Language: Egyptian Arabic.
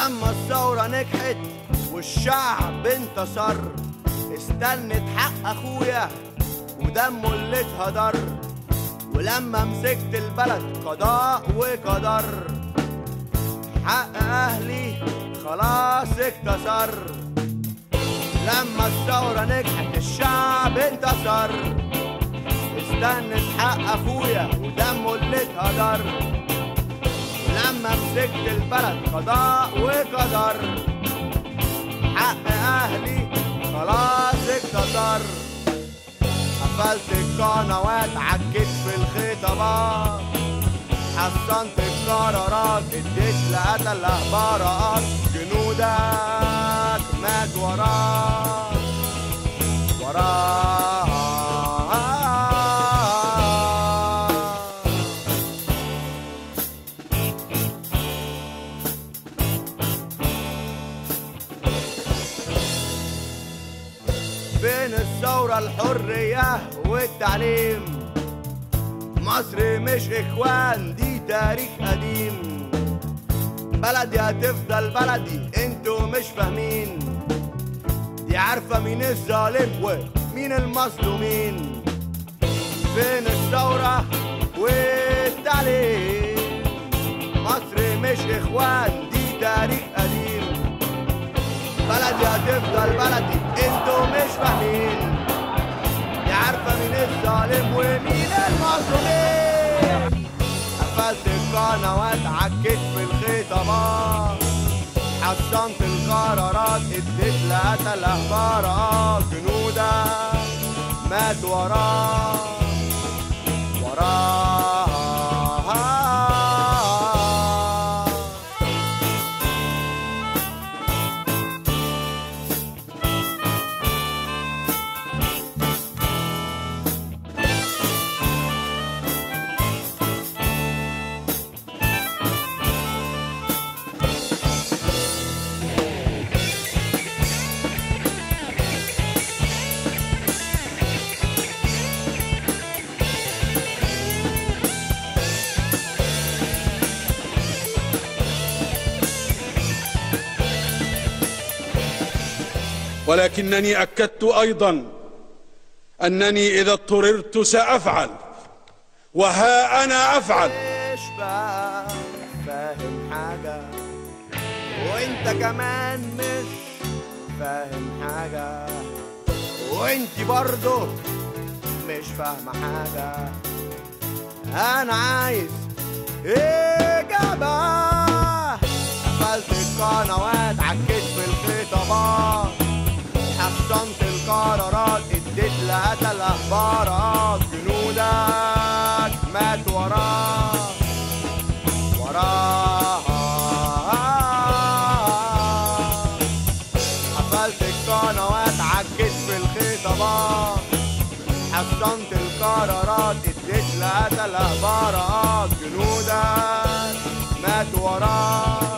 لما الثورة نجحت والشعب انتصر استنت حق اخويا ودمه اللي اتهدر ولما مسكت البلد قضاء وقدر حق اهلي خلاص اتكسر لما الثورة نجحت الشعب انتصر استنت حق اخويا ودمه اللي اتهدر لما مسكت البلد قضاء وقدر حق اهلي خلاص اتكسر قفلت القنوات عكيت في الخطابات حصنت القرارات اديت لقتل براءات جنودك مات وراك وراك بين الثورة الحرية والتعليم مصر مش إخوان دي تاريخ قديم بلدي هتفضل بلدي انتوا مش فاهمين دي عارفة مين الظالم ومين المظلومين فين الثورة والتعليم مصر مش إخوان دي تاريخ قديم بلدي هتفضل بلدي انتوا مش فاهمين دي عارفة مين الظالم ومين المظلومين قفلت القنوات عكيت في الخطابات حصنت القرارات اديت لقتل اخبارات جنودك مات وراك وراك ولكنني أكدت أيضا أنني إذا اضطررت سأفعل وها أنا أفعل مش بقى فاهم حاجة وانت كمان مش فاهم حاجة وانت برضه مش فاهمة حاجة انا عايز اجابة قفلت القنوات عكيت في الخطابات حصنت القرارات اديت لقتل اخبارات جنودك مات وراك وراك قفلت القنوات عكيت في الخطابات حصنت القرارات اديت لقتل اخبارات جنودك مات وراك